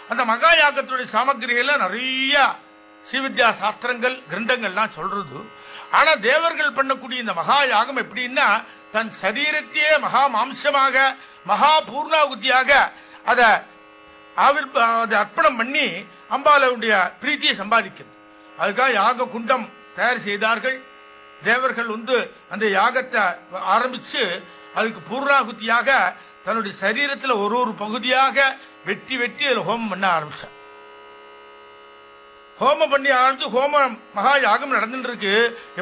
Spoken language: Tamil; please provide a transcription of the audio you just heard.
அந்த மகா யாகத்தினுடைய சாமக்கிரியில நிறைய ஸ்ரீவித்யா சாஸ்திரங்கள் கிரந்தங்கள்லாம் சொல்றது ஆனா தேவர்கள் பண்ணக்கூடிய இந்த மகா யாகம் எப்படின்னா தன் சரீரத்தையே மகா மாம்சமாக மகா பூர்ணாகுதியாக அதை ஆவிர் அதை அர்ப்பணம் பண்ணி அம்பாளுடைய பிரீத்தியை சம்பாதிக்கிறது அதுக்காக யாக குண்டம் தயார் செய்தார்கள் தேவர்கள் வந்து அந்த யாகத்தை ஆரம்பிச்சு அதுக்கு பூர்ணாகுதியாக தன்னுடைய சரீரத்தில் ஒரு ஒரு பகுதியாக வெட்டி வெட்டி அதில் ஹோமம் பண்ண ஆரம்பிச்சார் ஹோமம் பண்ணி ஆரம்பிச்சு ஹோமம் மகா யாகம் நடந்துட்டு இருக்கு